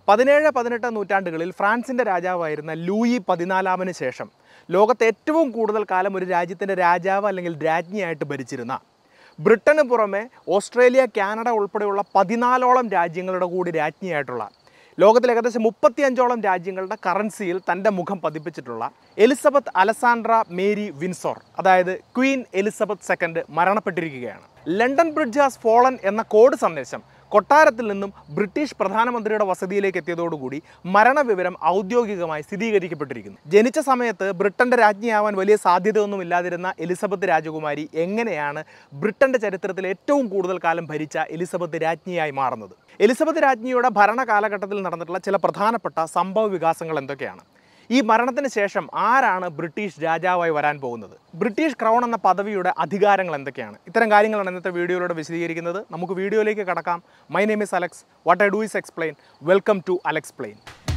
പതിനേഴ് പതിനെട്ട് നൂറ്റാണ്ടുകളിൽ ഫ്രാൻസിൻ്റെ രാജാവായിരുന്ന ലൂയി പതിനാലാമന് ശേഷം ലോകത്തെ ഏറ്റവും കൂടുതൽ കാലം ഒരു രാജ്യത്തിൻ്റെ രാജാവ് അല്ലെങ്കിൽ രാജ്ഞിയായിട്ട് ഭരിച്ചിരുന്ന ബ്രിട്ടന് പുറമെ ഓസ്ട്രേലിയ കാനഡ ഉൾപ്പെടെയുള്ള പതിനാലോളം രാജ്യങ്ങളുടെ കൂടി രാജ്ഞിയായിട്ടുള്ള ലോകത്തിൽ ഏകദേശം മുപ്പത്തിയഞ്ചോളം രാജ്യങ്ങളുടെ കറൻസിയിൽ തൻ്റെ മുഖം പതിപ്പിച്ചിട്ടുള്ള എലിസബത്ത് അലസാൻഡ്ര മേരി വിൻസോർ അതായത് ക്വീൻ എലിസബത്ത് സെക്കൻഡ് മരണപ്പെട്ടിരിക്കുകയാണ് ലണ്ടൻ ബ്രിഡ്ജ് ഹാസ് ഫോളൻ എന്ന കോഡ് സന്ദേശം കൊട്ടാരത്തിൽ നിന്നും ബ്രിട്ടീഷ് പ്രധാനമന്ത്രിയുടെ വസതിയിലേക്ക് എത്തിയതോടുകൂടി മരണവിവരം ഔദ്യോഗികമായി സ്ഥിരീകരിക്കപ്പെട്ടിരിക്കുന്നു ജനിച്ച സമയത്ത് ബ്രിട്ടന്റെ രാജ്ഞിയാവാൻ വലിയ സാധ്യതയൊന്നും ഇല്ലാതിരുന്ന എലിസബത്ത് രാജകുമാരി എങ്ങനെയാണ് ബ്രിട്ടന്റെ ചരിത്രത്തിൽ ഏറ്റവും കൂടുതൽ കാലം ഭരിച്ച എലിസബത്ത് രാജ്ഞിയായി മാറുന്നത് എലിസബത്ത് രാജ്ഞിയുടെ ഭരണ കാലഘട്ടത്തിൽ നടന്നിട്ടുള്ള ചില പ്രധാനപ്പെട്ട സംഭവ വികാസങ്ങൾ എന്തൊക്കെയാണ് ഈ മരണത്തിന് ശേഷം ആരാണ് ബ്രിട്ടീഷ് രാജാവായി വരാൻ പോകുന്നത് ബ്രിട്ടീഷ് ക്രൗൺ എന്ന പദവിയുടെ അധികാരങ്ങൾ എന്തൊക്കെയാണ് ഇത്തരം കാര്യങ്ങളാണ് ഇന്നത്തെ വീഡിയോയിലൂടെ വിശദീകരിക്കുന്നത് നമുക്ക് വീഡിയോയിലേക്ക് കടക്കാം my name is Alex what I do is explain welcome to Alex plain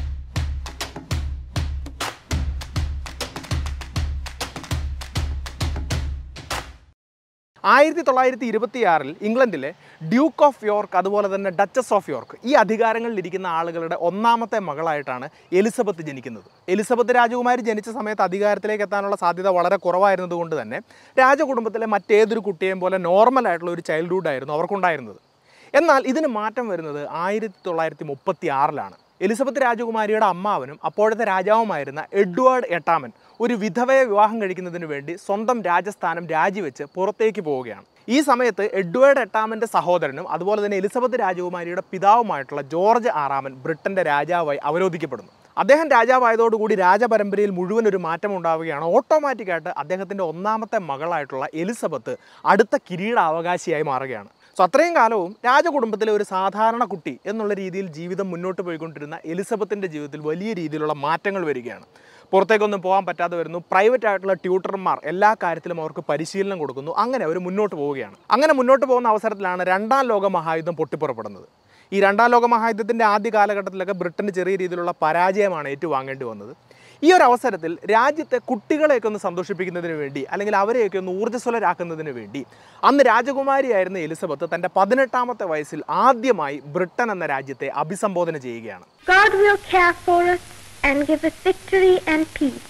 ആയിരത്തി തൊള്ളായിരത്തി ഇരുപത്തിയാറിൽ ഇംഗ്ലണ്ടിലെ ഡ്യൂക്ക് ഓഫ് യോർക്ക് അതുപോലെ തന്നെ ഡച്ചസ് ഓഫ് യോർക്ക് ഈ അധികാരങ്ങളിൽ ഇരിക്കുന്ന ആളുകളുടെ ഒന്നാമത്തെ മകളായിട്ടാണ് എലിസബത്ത് ജനിക്കുന്നത് എലിസബത്ത് രാജകുമാരി ജനിച്ച സമയത്ത് അധികാരത്തിലേക്ക് എത്താനുള്ള സാധ്യത വളരെ കുറവായിരുന്നത് കൊണ്ട് തന്നെ രാജകുടുംബത്തിലെ മറ്റേതൊരു കുട്ടിയെയും പോലെ നോർമൽ ആയിട്ടുള്ള ഒരു ചൈൽഡ്ഹുഡ് ആയിരുന്നു അവർക്കുണ്ടായിരുന്നത് എന്നാൽ ഇതിന് മാറ്റം വരുന്നത് ആയിരത്തി തൊള്ളായിരത്തി മുപ്പത്തി ആറിലാണ് എലിസബത്ത് രാജകുമാരിയുടെ അമ്മാവനും അപ്പോഴത്തെ രാജാവുമായിരുന്ന എഡ്വേർഡ് എട്ടാമൻ ഒരു വിധവയെ വിവാഹം കഴിക്കുന്നതിന് വേണ്ടി സ്വന്തം രാജസ്ഥാനം രാജിവെച്ച് പുറത്തേക്ക് പോവുകയാണ് ഈ സമയത്ത് എഡ്വേർഡ് എട്ടാമൻ്റെ സഹോദരനും അതുപോലെ തന്നെ എലിസബത്ത് രാജകുമാരിയുടെ പിതാവുമായിട്ടുള്ള ജോർജ് ആറാമൻ ബ്രിട്ടന്റെ രാജാവായി അവരോധിക്കപ്പെടുന്നു അദ്ദേഹം രാജാവായതോടുകൂടി രാജപരമ്പരയിൽ മുഴുവൻ ഒരു മാറ്റം ഉണ്ടാവുകയാണ് ഓട്ടോമാറ്റിക്കായിട്ട് അദ്ദേഹത്തിൻ്റെ ഒന്നാമത്തെ മകളായിട്ടുള്ള എലിസബത്ത് അടുത്ത കിരീടാവകാശിയായി മാറുകയാണ് സോ അത്രയും കാലവും രാജകുടുംബത്തിലെ ഒരു സാധാരണ കുട്ടി എന്നുള്ള രീതിയിൽ ജീവിതം മുന്നോട്ട് പോയിക്കൊണ്ടിരുന്ന എലിസബത്തിൻ്റെ ജീവിതത്തിൽ വലിയ രീതിയിലുള്ള മാറ്റങ്ങൾ വരികയാണ് പുറത്തേക്കൊന്നും പോകാൻ പറ്റാതെ വരുന്നു പ്രൈവറ്റ് ആയിട്ടുള്ള ട്യൂട്ടർമാർ എല്ലാ കാര്യത്തിലും അവർക്ക് പരിശീലനം കൊടുക്കുന്നു അങ്ങനെ അവർ മുന്നോട്ട് പോവുകയാണ് അങ്ങനെ മുന്നോട്ട് പോകുന്ന അവസരത്തിലാണ് രണ്ടാം ലോക മഹായുദ്ധം പൊട്ടിപ്പുറപ്പെടുന്നത് ഈ രണ്ടാം ലോക മഹായുദ്ധത്തിൻ്റെ ആദ്യ കാലഘട്ടത്തിലൊക്കെ ബ്രിട്ടന് ചെറിയ രീതിയിലുള്ള പരാജയമാണ് ഏറ്റുവാങ്ങേണ്ടി വന്നത് ഈ ഒരു അവസരത്തിൽ രാജ്യത്തെ കുട്ടികളെയൊക്കെ ഒന്ന് സന്തോഷിപ്പിക്കുന്നതിന് വേണ്ടി അല്ലെങ്കിൽ അവരെയൊക്കെ ഒന്ന് ഊർജ്ജസ്വലരാക്കുന്നതിന് വേണ്ടി അന്ന് രാജകുമാരിയായിരുന്ന എലിസബത്ത് തൻ്റെ പതിനെട്ടാമത്തെ വയസ്സിൽ ആദ്യമായി ബ്രിട്ടൻ എന്ന രാജ്യത്തെ അഭിസംബോധന ചെയ്യുകയാണ് God will care for us and give us victory and peace.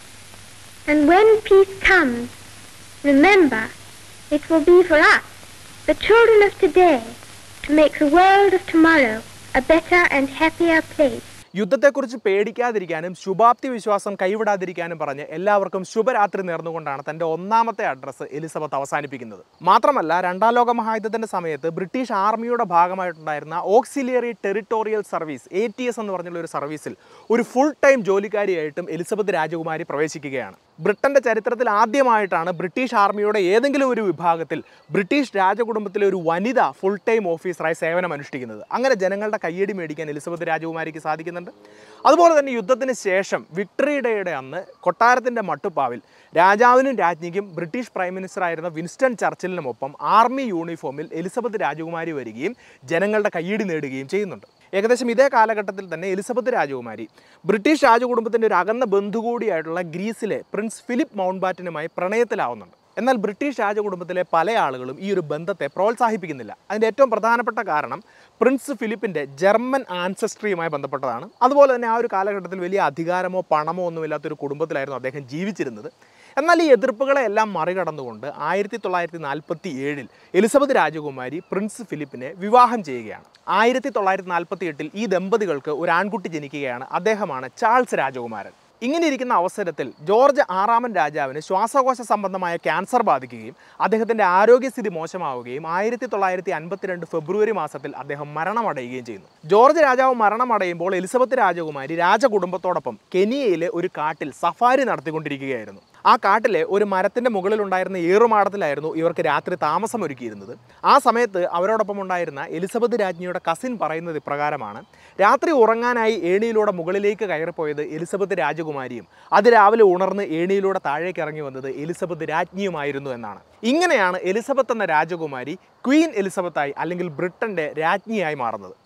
And when peace comes, remember, it will be for us, the children of today, to make the world of tomorrow a better and happier place. യുദ്ധത്തെക്കുറിച്ച് പേടിക്കാതിരിക്കാനും ശുഭാപ്തി വിശ്വാസം കൈവിടാതിരിക്കാനും പറഞ്ഞ് എല്ലാവർക്കും ശുഭരാത്രി നേർന്നുകൊണ്ടാണ് തൻ്റെ ഒന്നാമത്തെ address Elizabeth അവസാനിപ്പിക്കുന്നത് മാത്രമല്ല രണ്ടാം ലോക മഹായുദ്ധത്തിൻ്റെ സമയത്ത് ബ്രിട്ടീഷ് ആർമിയുടെ ഭാഗമായിട്ടുണ്ടായിരുന്ന auxiliary territorial service A T S എന്ന് പറഞ്ഞുള്ള ഒരു സർവീസിൽ ഒരു ഫുൾ ടൈം ജോലിക്കാരിയായിട്ടും എലിസബത്ത് രാജകുമാരി പ്രവേശിക്കുകയാണ് ബ്രിട്ടന്റെ ചരിത്രത്തിൽ ആദ്യമായിട്ടാണ് ബ്രിട്ടീഷ് ആർമിയുടെ ഏതെങ്കിലും ഒരു വിഭാഗത്തിൽ ബ്രിട്ടീഷ് രാജകുടുംബത്തിലെ ഒരു വനിത ഫുൾ ടൈം ഓഫീസറായി സേവനം അനുഷ്ഠിക്കുന്നത് അങ്ങനെ ജനങ്ങളുടെ കയ്യടി മേടിക്കാൻ എലിസബത്ത് രാജകുമാരിക്ക് സാധിക്കുന്നുണ്ട് അതുപോലെ തന്നെ യുദ്ധത്തിന് ശേഷം വിക്ടറി ഡേയുടെ അന്ന് കൊട്ടാരത്തിൻ്റെ മട്ടുപ്പാവിൽ രാജാവിനും രാജ്ഞിക്കും ബ്രിട്ടീഷ് പ്രൈം മിനിസ്റ്റർ ആയിരുന്ന വിൻസ്റ്റൺ ചർച്ചിലിനുമൊപ്പം ആർമി യൂണിഫോമിൽ എലിസബത്ത് രാജകുമാരി വരികയും ജനങ്ങളുടെ കയ്യടി നേടുകയും ചെയ്യുന്നുണ്ട് ഏകദേശം ഇതേ കാലഘട്ടത്തിൽ തന്നെ എലിസബത്ത് രാജകുമാരി ബ്രിട്ടീഷ് രാജകുടുംബത്തിൻ്റെ ഒരു അകന്ന ബന്ധു കൂടിയായിട്ടുള്ള ഗ്രീസിലെ പ്രിൻസ് ഫിലിപ്പ് മൗണ്ട് ബാറ്റനുമായി പ്രണയത്തിലാവുന്നുണ്ട് എന്നാൽ ബ്രിട്ടീഷ് രാജകുടുംബത്തിലെ പല ആളുകളും ഈ ഒരു ബന്ധത്തെ പ്രോത്സാഹിപ്പിക്കുന്നില്ല അതിൻ്റെ ഏറ്റവും പ്രധാനപ്പെട്ട കാരണം പ്രിൻസ് ഫിലിപ്പിൻ്റെ ജർമ്മൻ ആൻസസ്ട്രിയുമായി ബന്ധപ്പെട്ടതാണ് അതുപോലെ തന്നെ ആ ഒരു കാലഘട്ടത്തിൽ വലിയ അധികാരമോ പണമോ ഒന്നുമില്ലാത്തൊരു കുടുംബത്തിലായിരുന്നു അദ്ദേഹം ജീവിച്ചിരുന്നത് എന്നാൽ ഈ എതിർപ്പുകളെ എല്ലാം മറികടന്നുകൊണ്ട് ആയിരത്തി തൊള്ളായിരത്തി നാൽപ്പത്തി ഏഴിൽ എലിസബത്ത് രാജകുമാരി പ്രിൻസ് ഫിലിപ്പിനെ വിവാഹം ചെയ്യുകയാണ് ആയിരത്തി തൊള്ളായിരത്തി നാൽപ്പത്തി എട്ടിൽ ഈ ദമ്പതികൾക്ക് ഒരു ആൺകുട്ടി ജനിക്കുകയാണ് അദ്ദേഹമാണ് ചാൾസ് രാജകുമാരൻ ഇങ്ങനെ ഇരിക്കുന്ന അവസരത്തിൽ ജോർജ് ആറാമൻ രാജാവിന് ശ്വാസകോശ സംബന്ധമായ ക്യാൻസർ ബാധിക്കുകയും അദ്ദേഹത്തിൻ്റെ ആരോഗ്യസ്ഥിതി മോശമാവുകയും ആയിരത്തി തൊള്ളായിരത്തി അൻപത്തിരണ്ട് ഫെബ്രുവരി മാസത്തിൽ അദ്ദേഹം മരണമടയുകയും ചെയ്യുന്നു ജോർജ് രാജാവ് മരണമടയുമ്പോൾ എലിസബത്ത് രാജകുമാരി രാജകുടുംബത്തോടൊപ്പം കെനിയയിലെ ഒരു കാട്ടിൽ സഫാരി നടത്തിക്കൊണ്ടിരിക്കുകയായിരുന്നു ആ കാട്ടിലെ ഒരു മരത്തിൻ്റെ മുകളിലുണ്ടായിരുന്ന ഏറുമാടത്തിലായിരുന്നു ഇവർക്ക് രാത്രി താമസം ഒരുക്കിയിരുന്നത് ആ സമയത്ത് അവരോടൊപ്പം ഉണ്ടായിരുന്ന എലിസബത്ത് രാജ്ഞിയുടെ കസിൻ പറയുന്നത് ഇപ്രകാരമാണ് രാത്രി ഉറങ്ങാനായി ഏണിയിലൂടെ മുകളിലേക്ക് കയറിപ്പോയത് എലിസബത്ത് രാജകുമാരിയും അത് രാവിലെ ഉണർന്ന് ഏണിയിലൂടെ താഴേക്ക് ഇറങ്ങി വന്നത് എലിസബത്ത് രാജ്ഞിയുമായിരുന്നു എന്നാണ് ഇങ്ങനെയാണ് എലിസബത്ത് എന്ന രാജകുമാരി ക്വീൻ എലിസബത്തായി അല്ലെങ്കിൽ ബ്രിട്ടൻ്റെ രാജ്ഞിയായി മാറുന്നത്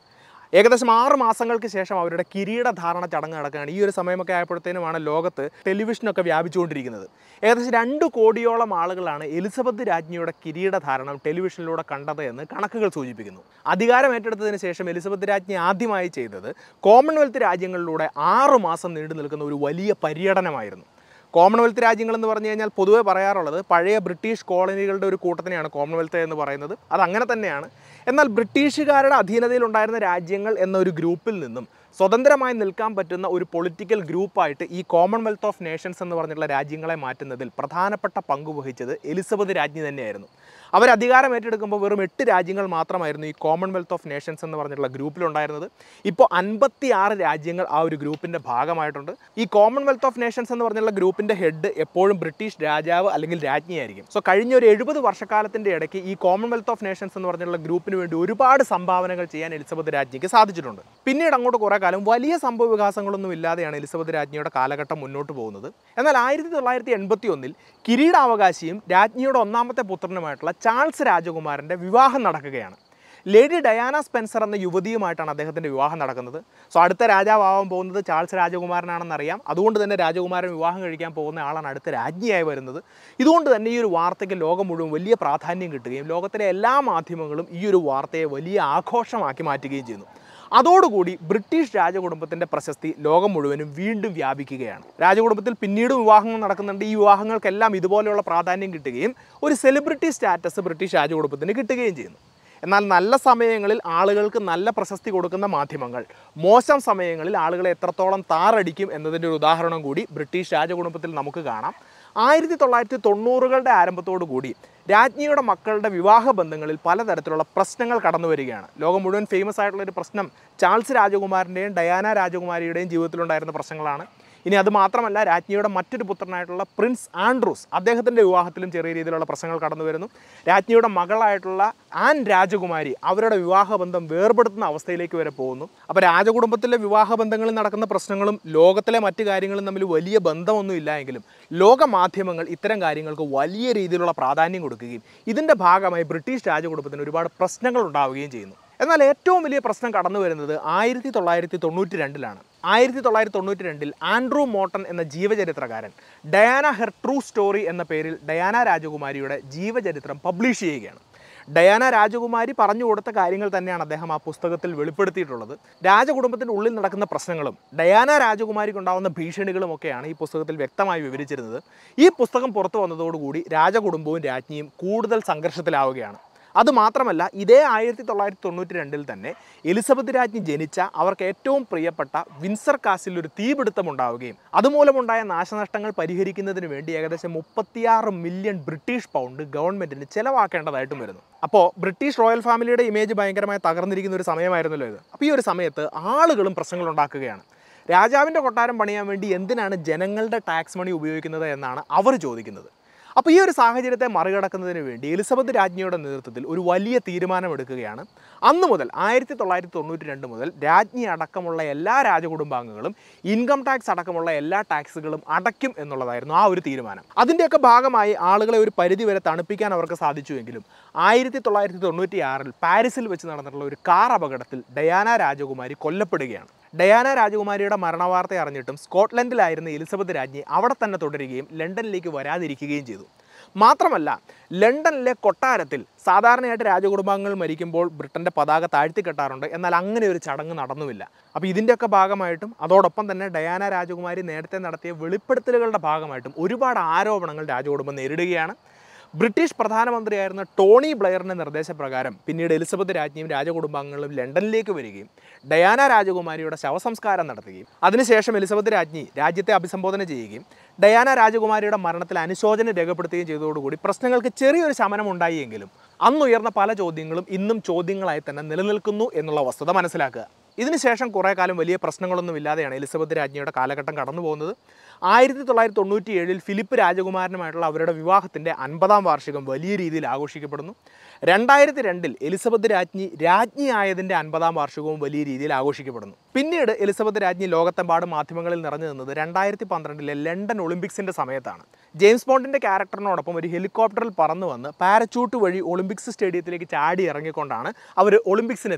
ഏകദേശം ആറ് മാസങ്ങൾക്ക് ശേഷം അവരുടെ കിരീടധാരണ ചടങ്ങ് നടക്കുകയാണ് ഈ ഒരു സമയമൊക്കെ ആയപ്പോഴത്തേനുമാണ് ലോകത്ത് ടെലിവിഷനൊക്കെ വ്യാപിച്ചുകൊണ്ടിരിക്കുന്നത് ഏകദേശം രണ്ട് കോടിയോളം ആളുകളാണ് എലിസബത്ത് രാജ്ഞിയുടെ കിരീടധാരണം ടെലിവിഷനിലൂടെ കണ്ടത് എന്ന് കണക്കുകൾ സൂചിപ്പിക്കുന്നു അധികാരം ഏറ്റെടുത്തതിന് ശേഷം എലിസബത്ത് രാജ്ഞി ആദ്യമായി ചെയ്തത് കോമൺവെൽത്ത് രാജ്യങ്ങളിലൂടെ ആറ് മാസം നീണ്ടു നിൽക്കുന്ന ഒരു വലിയ പര്യടനമായിരുന്നു കോമൺവെൽത്ത് രാജ്യങ്ങൾ എന്ന് പറഞ്ഞു കഴിഞ്ഞാൽ പൊതുവെ പറയാറുള്ളത് പഴയ ബ്രിട്ടീഷ് കോളനികളുടെ ഒരു കൂട്ടത്തിനെയാണ് കോമൺവെൽത്ത് എന്ന് പറയുന്നത് അത് അങ്ങനെ തന്നെയാണ് എന്നാൽ ബ്രിട്ടീഷുകാരുടെ അധീനതയിലുണ്ടായിരുന്ന രാജ്യങ്ങൾ എന്ന ഒരു ഗ്രൂപ്പിൽ നിന്നും സ്വതന്ത്രമായി നിൽക്കാൻ പറ്റുന്ന ഒരു പൊളിറ്റിക്കൽ ഗ്രൂപ്പായിട്ട് ഈ കോമൺവെൽത്ത് ഓഫ് നേഷൻസ് എന്ന് പറഞ്ഞിട്ടുള്ള രാജ്യങ്ങളെ മാറ്റുന്നതിൽ പ്രധാനപ്പെട്ട പങ്ക് വഹിച്ചത് എലിസബത്ത് രാജ്ഞി തന്നെയായിരുന്നു അവർ അധികാരം ഏറ്റെടുക്കുമ്പോൾ വെറും എട്ട് രാജ്യങ്ങൾ മാത്രമായിരുന്നു ഈ കോമൺവെൽത്ത് ഓഫ് നേഷൻസ് എന്ന് പറഞ്ഞിട്ടുള്ള ഗ്രൂപ്പിലുണ്ടായിരുന്നത് ഇപ്പോൾ അൻപത്തി ആറ് രാജ്യങ്ങൾ ആ ഒരു ഗ്രൂപ്പിൻ്റെ ഭാഗമായിട്ടുണ്ട് ഈ കോമൺവെൽത്ത് ഓഫ് നേഷൻസ് എന്ന് പറഞ്ഞിട്ടുള്ള ഗ്രൂപ്പിൻ്റെ ഹെഡ് എപ്പോഴും ബ്രിട്ടീഷ് രാജാവ് അല്ലെങ്കിൽ രാജ്ഞിയായിരിക്കും സോ കഴിഞ്ഞ ഒരു എഴുപത് വർഷക്കാലത്തിൻ്റെ ഇടയ്ക്ക് ഈ കോമൺവെൽത്ത് ഓഫ് നേഷൻസ് എന്ന് പറഞ്ഞിട്ടുള്ള ഗ്രൂപ്പിന് വേണ്ടി ഒരുപാട് സംഭാവനകൾ ചെയ്യാൻ എലിസബത്ത് രാജ്ഞിക്ക് സാധിച്ചിട്ടുണ്ട് പിന്നീട് അങ്ങോട്ട് കുറേ കാലം വലിയ സംഭവ വികാസങ്ങളൊന്നും ഇല്ലാതെയാണ് എലിസബത്ത് രാജ്ഞിയുടെ കാലഘട്ടം മുന്നോട്ട് പോകുന്നത് എന്നാൽ ആയിരത്തി തൊള്ളായിരത്തി എൺപത്തി ഒന്നിൽ കിരീടാവകാശിയും രാജ്ഞിയുടെ ഒന്നാമത്തെ പുത്രനുമായിട്ടുള്ള ചാൾസ് രാജകുമാരൻ്റെ വിവാഹം നടക്കുകയാണ് ലേഡി ഡയാന സ്പെൻസർ എന്ന യുവതിയുമായിട്ടാണ് അദ്ദേഹത്തിൻ്റെ വിവാഹം നടക്കുന്നത് സോ അടുത്ത രാജാവാകാൻ പോകുന്നത് ചാൾസ് രാജകുമാരനാണെന്നറിയാം അതുകൊണ്ട് തന്നെ രാജകുമാരൻ വിവാഹം കഴിക്കാൻ പോകുന്ന ആളാണ് അടുത്ത രാജ്ഞിയായി വരുന്നത് ഇതുകൊണ്ട് തന്നെ ഈ ഒരു വാർത്തയ്ക്ക് ലോകം മുഴുവൻ വലിയ പ്രാധാന്യം കിട്ടുകയും ലോകത്തിലെ എല്ലാ മാധ്യമങ്ങളും ഈ ഒരു വാർത്തയെ വലിയ ആഘോഷമാക്കി മാറ്റുകയും ചെയ്യുന്നു അതോടുകൂടി ബ്രിട്ടീഷ് രാജകുടുംബത്തിൻ്റെ പ്രശസ്തി ലോകം മുഴുവനും വീണ്ടും വ്യാപിക്കുകയാണ് രാജകുടുംബത്തിൽ പിന്നീടും വിവാഹങ്ങൾ നടക്കുന്നുണ്ട് ഈ വിവാഹങ്ങൾക്കെല്ലാം ഇതുപോലെയുള്ള പ്രാധാന്യം കിട്ടുകയും ഒരു സെലിബ്രിറ്റി സ്റ്റാറ്റസ് ബ്രിട്ടീഷ് രാജകുടുംബത്തിന് കിട്ടുകയും ചെയ്യുന്നു എന്നാൽ നല്ല സമയങ്ങളിൽ ആളുകൾക്ക് നല്ല പ്രശസ്തി കൊടുക്കുന്ന മാധ്യമങ്ങൾ മോശം സമയങ്ങളിൽ ആളുകളെ എത്രത്തോളം താറടിക്കും എന്നതിൻ്റെ ഒരു ഉദാഹരണം കൂടി ബ്രിട്ടീഷ് രാജകുടുംബത്തിൽ നമുക്ക് കാണാം ആയിരത്തി തൊള്ളായിരത്തി തൊണ്ണൂറുകളുടെ ആരംഭത്തോടു കൂടി രാജ്ഞിയുടെ മക്കളുടെ വിവാഹ ബന്ധങ്ങളിൽ പലതരത്തിലുള്ള പ്രശ്നങ്ങൾ കടന്നു വരികയാണ് ലോകം മുഴുവൻ ഫേമസ് ആയിട്ടുള്ള ഒരു പ്രശ്നം ചാൾസ് രാജകുമാരൻ്റെയും ഡയാന രാജകുമാരിയുടെയും ജീവിതത്തിലുണ്ടായിരുന്ന പ്രശ്നങ്ങളാണ് ഇനി അത് മാത്രമല്ല രാജ്ഞിയുടെ മറ്റൊരു പുത്രനായിട്ടുള്ള പ്രിൻസ് ആൻഡ്രൂസ് അദ്ദേഹത്തിൻ്റെ വിവാഹത്തിലും ചെറിയ രീതിയിലുള്ള പ്രശ്നങ്ങൾ കടന്നു വരുന്നു രാജ്ഞിയുടെ മകളായിട്ടുള്ള ആൻ രാജകുമാരി അവരുടെ വിവാഹബന്ധം വേർപെടുത്തുന്ന അവസ്ഥയിലേക്ക് വരെ പോകുന്നു അപ്പോൾ രാജകുടുംബത്തിലെ വിവാഹ ബന്ധങ്ങളിൽ നടക്കുന്ന പ്രശ്നങ്ങളും ലോകത്തിലെ മറ്റു കാര്യങ്ങളും തമ്മിൽ വലിയ ബന്ധമൊന്നും ഇല്ല എങ്കിലും ലോക മാധ്യമങ്ങൾ ഇത്തരം കാര്യങ്ങൾക്ക് വലിയ രീതിയിലുള്ള പ്രാധാന്യം കൊടുക്കുകയും ഇതിൻ്റെ ഭാഗമായി ബ്രിട്ടീഷ് രാജകുടുംബത്തിന് ഒരുപാട് പ്രശ്നങ്ങൾ ഉണ്ടാവുകയും ചെയ്യുന്നു എന്നാൽ ഏറ്റവും വലിയ പ്രശ്നം കടന്നു വരുന്നത് ആയിരത്തി തൊള്ളായിരത്തി തൊണ്ണൂറ്റി രണ്ടിലാണ് ആയിരത്തി തൊള്ളായിരത്തി തൊണ്ണൂറ്റി രണ്ടിൽ ആൻഡ്രൂ മോട്ടൺ എന്ന ജീവചരിത്രകാരൻ ഡയാന ഹെർ ട്രൂ സ്റ്റോറി എന്ന പേരിൽ ഡയാന രാജകുമാരിയുടെ ജീവചരിത്രം പബ്ലിഷ് ചെയ്യുകയാണ് ഡയാന രാജകുമാരി പറഞ്ഞു കൊടുത്ത കാര്യങ്ങൾ തന്നെയാണ് അദ്ദേഹം ആ പുസ്തകത്തിൽ വെളിപ്പെടുത്തിയിട്ടുള്ളത് രാജകുടുംബത്തിൻ്റെ ഉള്ളിൽ നടക്കുന്ന പ്രശ്നങ്ങളും ഡയാന രാജകുമാരിക്ക് ഉണ്ടാകുന്ന ഭീഷണികളും ഒക്കെയാണ് ഈ പുസ്തകത്തിൽ വ്യക്തമായി വിവരിച്ചിരുന്നത് ഈ പുസ്തകം പുറത്തു വന്നതോടുകൂടി രാജകുടുംബവും രാജ്ഞിയും കൂടുതൽ സംഘർഷത്തിലാവുകയാണ് അതുമാത്രമല്ല ഇതേ ആയിരത്തി തൊള്ളായിരത്തി തൊണ്ണൂറ്റി രണ്ടിൽ തന്നെ എലിസബത്ത് രാജ്ഞി ജനിച്ച അവർക്ക് ഏറ്റവും പ്രിയപ്പെട്ട വിൻസർ കാസിൽ ഒരു തീപിടുത്തം ഉണ്ടാവുകയും അതുമൂലമുണ്ടായ നാശനഷ്ടങ്ങൾ പരിഹരിക്കുന്നതിന് വേണ്ടി ഏകദേശം മുപ്പത്തിയാറ് മില്യൺ ബ്രിട്ടീഷ് പൗണ്ട് ഗവൺമെന്റിന് ചെലവാക്കേണ്ടതായിട്ടും വരുന്നു അപ്പോൾ ബ്രിട്ടീഷ് റോയൽ ഫാമിലിയുടെ ഇമേജ് ഭയങ്കരമായി തകർന്നിരിക്കുന്ന ഒരു സമയമായിരുന്നല്ലോ ഇത് അപ്പോൾ ഈ ഒരു സമയത്ത് ആളുകളും പ്രശ്നങ്ങൾ ഉണ്ടാക്കുകയാണ് രാജാവിൻ്റെ കൊട്ടാരം പണിയാൻ വേണ്ടി എന്തിനാണ് ജനങ്ങളുടെ ടാക്സ് മണി ഉപയോഗിക്കുന്നത് എന്നാണ് അവർ ചോദിക്കുന്നത് അപ്പോൾ ഈ ഒരു സാഹചര്യത്തെ മറികടക്കുന്നതിന് വേണ്ടി എലിസബത്ത് രാജ്ഞിയുടെ നേതൃത്വത്തിൽ ഒരു വലിയ തീരുമാനമെടുക്കുകയാണ് അന്ന് മുതൽ ആയിരത്തി തൊള്ളായിരത്തി തൊണ്ണൂറ്റി രണ്ട് മുതൽ രാജ്ഞി അടക്കമുള്ള എല്ലാ രാജകുടുംബാംഗങ്ങളും ഇൻകം ടാക്സ് അടക്കമുള്ള എല്ലാ ടാക്സുകളും അടയ്ക്കും എന്നുള്ളതായിരുന്നു ആ ഒരു തീരുമാനം അതിൻ്റെയൊക്കെ ഭാഗമായി ആളുകളെ ഒരു പരിധി വരെ തണുപ്പിക്കാൻ അവർക്ക് സാധിച്ചുവെങ്കിലും ആയിരത്തി തൊള്ളായിരത്തി തൊണ്ണൂറ്റി ആറിൽ പാരീസിൽ വെച്ച് നടന്നിട്ടുള്ള ഒരു കാർ അപകടത്തിൽ ഡയാന രാജകുമാരി കൊല്ലപ്പെടുകയാണ് ഡയാന രാജകുമാരിയുടെ മരണവാർത്ത അറിഞ്ഞിട്ടും സ്കോട്ട്ലൻഡിലായിരുന്ന എലിസബത്ത് രാജ്ഞി അവിടെ തന്നെ തുടരുകയും ലണ്ടനിലേക്ക് വരാതിരിക്കുകയും ചെയ്തു മാത്രമല്ല ലണ്ടനിലെ കൊട്ടാരത്തിൽ സാധാരണയായിട്ട് രാജകുടുംബാംഗങ്ങൾ മരിക്കുമ്പോൾ ബ്രിട്ടൻ്റെ പതാക താഴ്ത്തിക്കെട്ടാറുണ്ട് എന്നാൽ അങ്ങനെ ഒരു ചടങ്ങ് നടന്നുമില്ല അപ്പോൾ ഇതിൻ്റെയൊക്കെ ഭാഗമായിട്ടും അതോടൊപ്പം തന്നെ ഡയാന രാജകുമാരി നേരത്തെ നടത്തിയ വെളിപ്പെടുത്തലുകളുടെ ഭാഗമായിട്ടും ഒരുപാട് ആരോപണങ്ങൾ രാജകുടുംബം നേരിടുകയാണ് ബ്രിട്ടീഷ് പ്രധാനമന്ത്രിയായിരുന്ന ടോണി ബ്ലെയറിൻ്റെ നിർദ്ദേശപ്രകാരം പിന്നീട് എലിസബത്ത് രാജ്ഞിയും രാജകുടുംബാംഗങ്ങളും ലണ്ടനിലേക്ക് വരികയും ഡയാന രാജകുമാരിയുടെ ശവസംസ്കാരം നടത്തുകയും അതിനുശേഷം എലിസബത്ത് രാജ്ഞി രാജ്യത്തെ അഭിസംബോധന ചെയ്യുകയും ഡയാന രാജകുമാരിയുടെ മരണത്തിൽ അനുശോചനം രേഖപ്പെടുത്തുകയും ചെയ്തതോടുകൂടി പ്രശ്നങ്ങൾക്ക് ചെറിയൊരു ശമനം ഉണ്ടായിയെങ്കിലും അന്നുയർന്ന പല ചോദ്യങ്ങളും ഇന്നും ചോദ്യങ്ങളായി തന്നെ നിലനിൽക്കുന്നു എന്നുള്ള വസ്തുത മനസ്സിലാക്കുക ഇതിനുശേഷം കുറേ കാലം വലിയ പ്രശ്നങ്ങളൊന്നും ഇല്ലാതെയാണ് എലിസബത്ത് രാജ്ഞിയുടെ കാലഘട്ടം കടന്നു പോകുന്നത് ആയിരത്തി തൊള്ളായിരത്തി തൊണ്ണൂറ്റി ഏഴിൽ ഫിലിപ്പ് രാജകുമാരനുമായിട്ടുള്ള അവരുടെ വിവാഹത്തിൻ്റെ അൻപതാം വാർഷികം വലിയ രീതിയിൽ ആഘോഷിക്കപ്പെടുന്നു രണ്ടായിരത്തി രണ്ടിൽ എലിസബത്ത് രാജ്ഞി രാജ്ഞിയായതിൻ്റെ അൻപതാം വാർഷികവും വലിയ രീതിയിൽ ആഘോഷിക്കപ്പെടുന്നു പിന്നീട് എലിസബത്ത് രാജ്ഞി ലോകത്തെമ്പാടും മാധ്യമങ്ങളിൽ നിറഞ്ഞു നിന്നത് രണ്ടായിരത്തി പന്ത്രണ്ടിലെ ലണ്ടൻ ഒളിമ്പിക്സിൻ്റെ സമയത്താണ് ജെയിംസ് ബോണ്ടിൻ്റെ ക്യാരക്ടറിനോടൊപ്പം ഒരു ഹെലികോപ്റ്ററിൽ പറന്നു വന്ന് പാരച്യൂട്ട് വഴി ഒളിമ്പിക്സ് സ്റ്റേഡിയത്തിലേക്ക് ചാടി ഇറങ്ങിക്കൊണ്ടാണ് അവർ ഒളിമ്പിക്സിനെത്തിയത്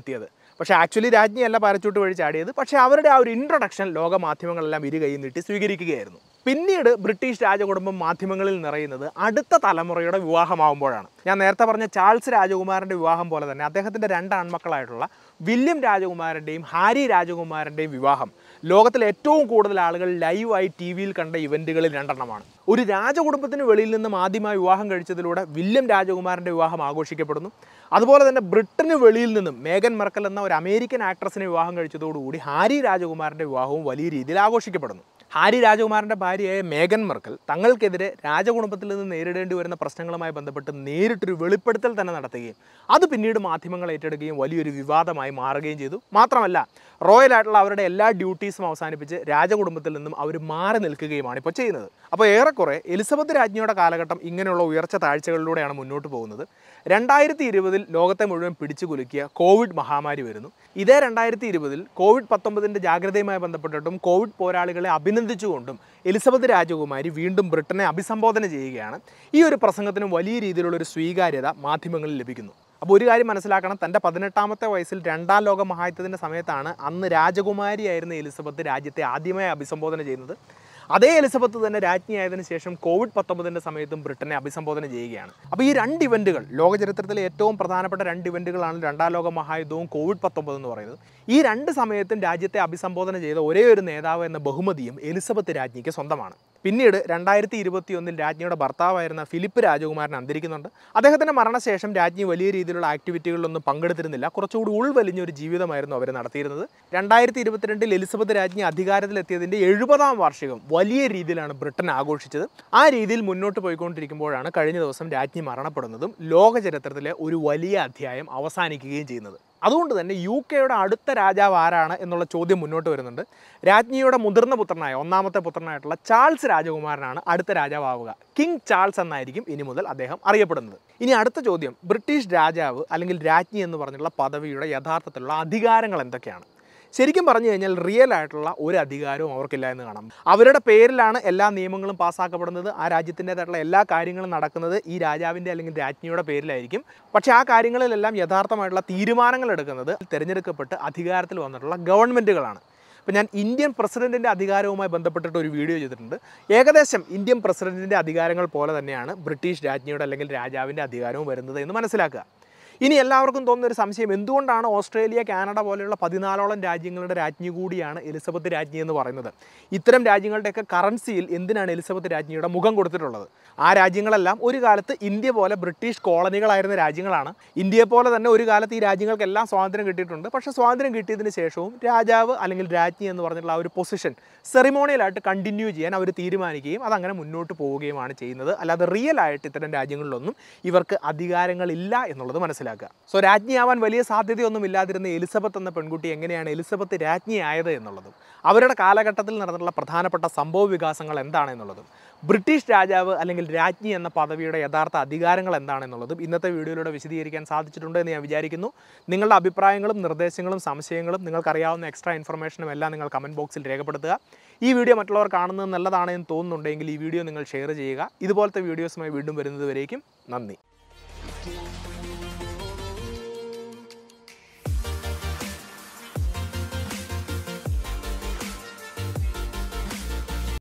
പക്ഷേ ആക്ച്വലി രാജ്ഞിയല്ല പാരച്ചൂട്ട് വഴി ചാടിയത് പക്ഷേ അവരുടെ ആ ഒരു ഇൻട്രൊഡക്ഷൻ ലോക മാധ്യമങ്ങളെല്ലാം ഇരു കൈ നീട്ടി സ്വീകരിക്കുകയായിരുന്നു പിന്നീട് ബ്രിട്ടീഷ് രാജകുടുംബം മാധ്യമങ്ങളിൽ നിറയുന്നത് അടുത്ത തലമുറയുടെ വിവാഹമാവുമ്പോഴാണ് ഞാൻ നേരത്തെ പറഞ്ഞ ചാൾസ് രാജകുമാരൻ്റെ വിവാഹം പോലെ തന്നെ അദ്ദേഹത്തിൻ്റെ രണ്ട് ആൺമക്കളായിട്ടുള്ള വില്യം രാജകുമാരൻ്റെയും ഹാരി രാജകുമാരൻ്റെയും വിവാഹം ലോകത്തിലെ ഏറ്റവും കൂടുതൽ ആളുകൾ ലൈവായി ടി വിയിൽ കണ്ട ഇവൻറ്റുകളിൽ രണ്ടെണ്ണമാണ് ഒരു രാജകുടുംബത്തിന് വെളിയിൽ നിന്നും ആദ്യമായി വിവാഹം കഴിച്ചതിലൂടെ വില്യം രാജകുമാരൻ്റെ വിവാഹം ആഘോഷിക്കപ്പെടുന്നു അതുപോലെ തന്നെ ബ്രിട്ടന് വെളിയിൽ നിന്നും മേഗൻ മെർക്കൽ എന്ന ഒരു അമേരിക്കൻ ആക്ട്രസിനെ വിവാഹം കഴിച്ചതോടുകൂടി ഹാരി രാജകുമാരൻ്റെ വിവാഹവും വലിയ രീതിയിൽ ആഘോഷിക്കപ്പെടുന്നു ഹാരി രാജകുമാരൻ്റെ ഭാര്യയായ മേഗൻ മെർക്കൽ തങ്ങൾക്കെതിരെ രാജകുടുംബത്തിൽ നിന്ന് നേരിടേണ്ടി വരുന്ന പ്രശ്നങ്ങളുമായി ബന്ധപ്പെട്ട് നേരിട്ടൊരു വെളിപ്പെടുത്തൽ തന്നെ നടത്തുകയും അത് പിന്നീട് മാധ്യമങ്ങൾ ഏറ്റെടുക്കുകയും വലിയൊരു വിവാദമായി മാറുകയും ചെയ്തു മാത്രമല്ല റോയൽ ആയിട്ടുള്ള അവരുടെ എല്ലാ ഡ്യൂട്ടീസും അവസാനിപ്പിച്ച് രാജകുടുംബത്തിൽ നിന്നും അവർ മാറി നിൽക്കുകയുമാണ് ഇപ്പോൾ ചെയ്യുന്നത് അപ്പോൾ ഏറെക്കുറെ എലിസബത്ത് രാജ്ഞിയുടെ കാലഘട്ടം ഇങ്ങനെയുള്ള ഉയർച്ച താഴ്ചകളിലൂടെയാണ് മുന്നോട്ട് പോകുന്നത് രണ്ടായിരത്തി ഇരുപതിൽ ലോകത്തെ മുഴുവൻ പിടിച്ചു കുലുക്കിയ കോവിഡ് മഹാമാരി വരുന്നു ഇതേ രണ്ടായിരത്തി ഇരുപതിൽ കോവിഡ് പത്തൊമ്പതിൻ്റെ ജാഗ്രതയുമായി ബന്ധപ്പെട്ടിട്ടും കോവിഡ് പോരാളികളെ അഭിനന്ദിച്ചുകൊണ്ടും എലിസബത്ത് രാജകുമാരി വീണ്ടും ബ്രിട്ടനെ അഭിസംബോധന ചെയ്യുകയാണ് ഈ ഒരു പ്രസംഗത്തിന് വലിയ രീതിയിലുള്ള ഒരു സ്വീകാര്യത മാധ്യമങ്ങളിൽ ലഭിക്കുന്നു അപ്പോൾ ഒരു കാര്യം മനസ്സിലാക്കണം തൻ്റെ പതിനെട്ടാമത്തെ വയസ്സിൽ രണ്ടാം ലോക മഹായുദ്ധത്തിൻ്റെ സമയത്താണ് അന്ന് രാജകുമാരിയായിരുന്ന എലിസബത്ത് രാജ്യത്തെ ആദ്യമായി അഭിസംബോധന ചെയ്യുന്നത് അതേ എലിസബത്ത് തന്നെ രാജ്ഞിയായതിനു ശേഷം കോവിഡ് പത്തൊമ്പതിൻ്റെ സമയത്തും ബ്രിട്ടനെ അഭിസംബോധന ചെയ്യുകയാണ് അപ്പോൾ ഈ രണ്ട് ഇവൻറ്റുകൾ ലോക ചരിത്രത്തിലെ ഏറ്റവും പ്രധാനപ്പെട്ട രണ്ട് ഇവൻറ്റുകളാണ് രണ്ടാം ലോക മഹായുദ്ധവും കോവിഡ് പത്തൊമ്പത് എന്ന് പറയുന്നത് ഈ രണ്ട് സമയത്തും രാജ്യത്തെ അഭിസംബോധന ചെയ്ത ഒരേ ഒരു നേതാവ് എന്ന ബഹുമതിയും എലിസബത്ത് രാജ്ഞിക്ക് സ്വന്തമാണ് പിന്നീട് രണ്ടായിരത്തി ഇരുപത്തി ഒന്നിൽ രാജ്ഞിയുടെ ഭർത്താവായിരുന്ന ഫിലിപ്പ് രാജകുമാരൻ അന്തരിക്കുന്നുണ്ട് അദ്ദേഹത്തിൻ്റെ മരണശേഷം രാജ്ഞി വലിയ രീതിയിലുള്ള ആക്ടിവിറ്റികളിലൊന്നും പങ്കെടുത്തിരുന്നില്ല കുറച്ചുകൂടി ഉൾവലിഞ്ഞ ഒരു ജീവിതമായിരുന്നു അവർ നടത്തിയിരുന്നത് രണ്ടായിരത്തി ഇരുപത്തിരണ്ടിൽ എലിസബത്ത് രാജ്ഞി അധികാരത്തിലെത്തിയതിൻ്റെ എഴുപതാം വാർഷികം വലിയ രീതിയിലാണ് ബ്രിട്ടൻ ആഘോഷിച്ചത് ആ രീതിയിൽ മുന്നോട്ട് പോയിക്കൊണ്ടിരിക്കുമ്പോഴാണ് കഴിഞ്ഞ ദിവസം രാജ്ഞി മരണപ്പെടുന്നതും ലോക ചരിത്രത്തിലെ ഒരു വലിയ അധ്യായം അവസാനിക്കുകയും ചെയ്യുന്നത് അതുകൊണ്ട് തന്നെ യു കെയുടെ അടുത്ത രാജാവ് ആരാണ് എന്നുള്ള ചോദ്യം മുന്നോട്ട് വരുന്നുണ്ട് രാജ്ഞിയുടെ മുതിർന്ന പുത്രനായ ഒന്നാമത്തെ പുത്രനായിട്ടുള്ള ചാൾസ് രാജകുമാരനാണ് അടുത്ത രാജാവാവുക കിങ് ചാൾസ് എന്നായിരിക്കും ഇനി മുതൽ അദ്ദേഹം അറിയപ്പെടുന്നത് ഇനി അടുത്ത ചോദ്യം ബ്രിട്ടീഷ് രാജാവ് അല്ലെങ്കിൽ രാജ്ഞി എന്ന് പറഞ്ഞുള്ള പദവിയുടെ യഥാർത്ഥത്തിലുള്ള അധികാരങ്ങൾ എന്തൊക്കെയാണ് ശരിക്കും പറഞ്ഞു കഴിഞ്ഞാൽ റിയൽ ആയിട്ടുള്ള ഒരു അധികാരവും അവർക്കില്ല എന്ന് കാണാം അവരുടെ പേരിലാണ് എല്ലാ നിയമങ്ങളും പാസ്സാക്കപ്പെടുന്നത് ആ രാജ്യത്തിൻ്റെതായിട്ടുള്ള എല്ലാ കാര്യങ്ങളും നടക്കുന്നത് ഈ രാജാവിൻ്റെ അല്ലെങ്കിൽ രാജ്ഞിയുടെ പേരിലായിരിക്കും പക്ഷേ ആ കാര്യങ്ങളിലെല്ലാം യഥാർത്ഥമായിട്ടുള്ള തീരുമാനങ്ങൾ എടുക്കുന്നത് തിരഞ്ഞെടുക്കപ്പെട്ട് അധികാരത്തിൽ വന്നിട്ടുള്ള ഗവൺമെൻറ്റുകളാണ് ഇപ്പം ഞാൻ ഇന്ത്യൻ പ്രസിഡന്റിൻ്റെ അധികാരവുമായി ബന്ധപ്പെട്ടിട്ട് ഒരു വീഡിയോ ചെയ്തിട്ടുണ്ട് ഏകദേശം ഇന്ത്യൻ പ്രസിഡന്റിൻ്റെ അധികാരങ്ങൾ പോലെ തന്നെയാണ് ബ്രിട്ടീഷ് രാജ്ഞിയുടെ അല്ലെങ്കിൽ രാജാവിൻ്റെ അധികാരവും വരുന്നത് എന്ന് മനസ്സിലാക്കുക ഇനി എല്ലാവർക്കും തോന്നുന്ന ഒരു സംശയം എന്തുകൊണ്ടാണ് ഓസ്ട്രേലിയ കാനഡ പോലെയുള്ള പതിനാലോളം രാജ്യങ്ങളുടെ രാജ്ഞി കൂടിയാണ് എലിസബത്ത് രാജ്ഞി എന്ന് പറയുന്നത് ഇത്തരം രാജ്യങ്ങളുടെയൊക്കെ കറൻസിയിൽ എന്തിനാണ് എലിസബത്ത് രാജ്ഞിയുടെ മുഖം കൊടുത്തിട്ടുള്ളത് ആ രാജ്യങ്ങളെല്ലാം ഒരു കാലത്ത് ഇന്ത്യ പോലെ ബ്രിട്ടീഷ് കോളനികളായിരുന്ന രാജ്യങ്ങളാണ് ഇന്ത്യയെ പോലെ തന്നെ ഒരു കാലത്ത് ഈ രാജ്യങ്ങൾക്കെല്ലാം സ്വാതന്ത്ര്യം കിട്ടിയിട്ടുണ്ട് പക്ഷേ സ്വാതന്ത്ര്യം കിട്ടിയതിന് ശേഷവും രാജാവ് അല്ലെങ്കിൽ രാജ്ഞി എന്ന് പറഞ്ഞിട്ടുള്ള ആ ഒരു പൊസിഷൻ സെറിമോണിയലായിട്ട് കണ്ടിന്യൂ ചെയ്യാൻ അവർ തീരുമാനിക്കുകയും അതങ്ങനെ മുന്നോട്ട് പോവുകയുമാണ് ചെയ്യുന്നത് അല്ലാതെ റിയൽ ആയിട്ട് ഇത്തരം രാജ്യങ്ങളിലൊന്നും ഇവർക്ക് അധികാരങ്ങളില്ല എന്നുള്ളത് മനസ്സിലാക്കുക സോ രാജ്ഞിയാവാൻ വലിയ സാധ്യതയൊന്നും ഇല്ലാതിരുന്ന എലിസബത്ത് എന്ന പെൺകുട്ടി എങ്ങനെയാണ് എലിസബത്ത് രാജ്ഞിയായത് എന്നുള്ളതും അവരുടെ കാലഘട്ടത്തിൽ നടന്നിട്ടുള്ള പ്രധാനപ്പെട്ട സംഭവ വികാസങ്ങൾ എന്താണെന്നുള്ളതും ബ്രിട്ടീഷ് രാജാവ് അല്ലെങ്കിൽ രാജ്ഞി എന്ന പദവിയുടെ യഥാർത്ഥ അധികാരങ്ങൾ എന്താണെന്നുള്ളതും ഇന്നത്തെ വീഡിയോയിലൂടെ വിശദീകരിക്കാൻ സാധിച്ചിട്ടുണ്ട് എന്ന് ഞാൻ വിചാരിക്കുന്നു നിങ്ങളുടെ അഭിപ്രായങ്ങളും നിർദ്ദേശങ്ങളും സംശയങ്ങളും നിങ്ങൾക്കറിയാവുന്ന എക്സ്ട്രാ ഇൻഫർമേഷനും എല്ലാം നിങ്ങൾ കമൻറ്റ് ബോക്സിൽ രേഖപ്പെടുത്തുക ഈ വീഡിയോ മറ്റുള്ളവർ കാണുന്നത് നല്ലതാണെന്ന് തോന്നുന്നുണ്ടെങ്കിൽ ഈ വീഡിയോ നിങ്ങൾ ഷെയർ ചെയ്യുക ഇതുപോലത്തെ വീഡിയോസുമായി വീണ്ടും വരുന്നത് വരേക്കും നന്ദി